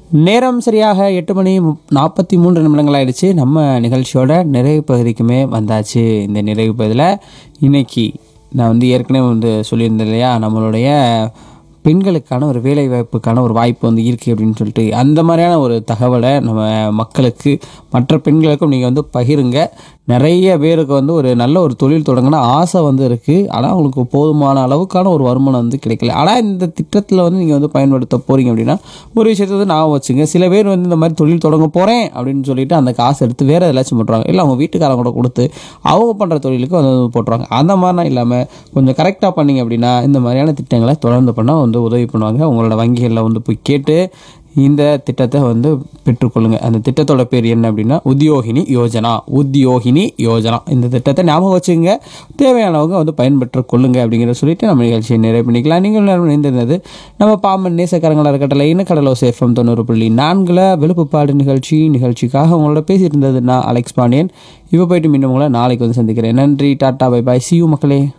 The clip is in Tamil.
நேரம் சரியாக எட்டு மணி நாற்பத்தி மூன்று நிமிடங்கள் ஆயிடுச்சு நம்ம நிகழ்ச்சியோட நிறைவு பகுதிக்குமே வந்தாச்சு இந்த நிறைவு பகுதியில் இன்னைக்கு நான் வந்து ஏற்கனவே வந்து சொல்லியிருந்தேன் இல்லையா நம்மளுடைய பெண்களுக்கான ஒரு வேலை வாய்ப்புக்கான ஒரு வாய்ப்பு வந்து இருக்குது அப்படின்னு சொல்லிட்டு அந்த மாதிரியான ஒரு தகவலை நம்ம மக்களுக்கு மற்ற பெண்களுக்கும் நீங்கள் வந்து பகிருங்க நிறைய பேருக்கு வந்து ஒரு நல்ல ஒரு தொழில் தொடங்கின ஆசை வந்து இருக்குது ஆனால் அவங்களுக்கு போதுமான அளவுக்கான ஒரு வருமானம் வந்து கிடைக்கல ஆனால் இந்த திட்டத்தில் வந்து நீங்கள் வந்து பயன்படுத்த போகிறீங்க அப்படின்னா ஒரு விஷயத்தை வந்து ஞாபகம் வச்சுங்க சில பேர் வந்து இந்த மாதிரி தொழில் தொடங்க போகிறேன் அப்படின்னு சொல்லிட்டு அந்த காசு எடுத்து வேறு ஏதாச்சும் பண்ணுறாங்க இல்லை அவங்க வீட்டுக்காரங்க கூட கொடுத்து அவங்க பண்ணுற தொழிலுக்கு வந்து போட்டுருவாங்க அந்த மாதிரிலாம் இல்லாமல் கொஞ்சம் கரெக்டாக பண்ணீங்க அப்படின்னா இந்த மாதிரியான திட்டங்களை தொடர்ந்து பண்ணால் வந்து உதவி பண்ணுவாங்க உங்களோட வங்கிகளில் வந்து போய் கேட்டு இந்த திட்டத்தை வந்து பெற்றுக்கொள்ளுங்க அந்த திட்டத்தோட பேர் என்ன அப்படின்னா உத்தியோகினி யோஜனா உத்தியோகினி யோஜனா இந்த திட்டத்தை ஞாபகம் வச்சுங்க தேவையானவங்க வந்து பயன்பெற்று கொள்ளுங்க அப்படிங்கிறத சொல்லிட்டு நம்ம நிகழ்ச்சியை நிறைவு பண்ணிக்கலாம் நீங்கள் நேரம் இணைந்திருந்தது நம்ம பாம்பன் நேசக்கரங்களா இருக்கட்டல இன்னக்கடலோ சேஃபம் தொண்ணூறு புள்ளி நான்கில் வெளுப்புப்பாடு நிகழ்ச்சி நிகழ்ச்சிக்காக உங்களோட பேசிட்டு இருந்தது நான் அலெக்ஸ் பாண்டியன் இப்போ போயிட்டு மீண்டும் உங்களை நாளைக்கு வந்து சந்திக்கிறேன் நன்றி டாட்டா பை பாய் சியூ மக்களே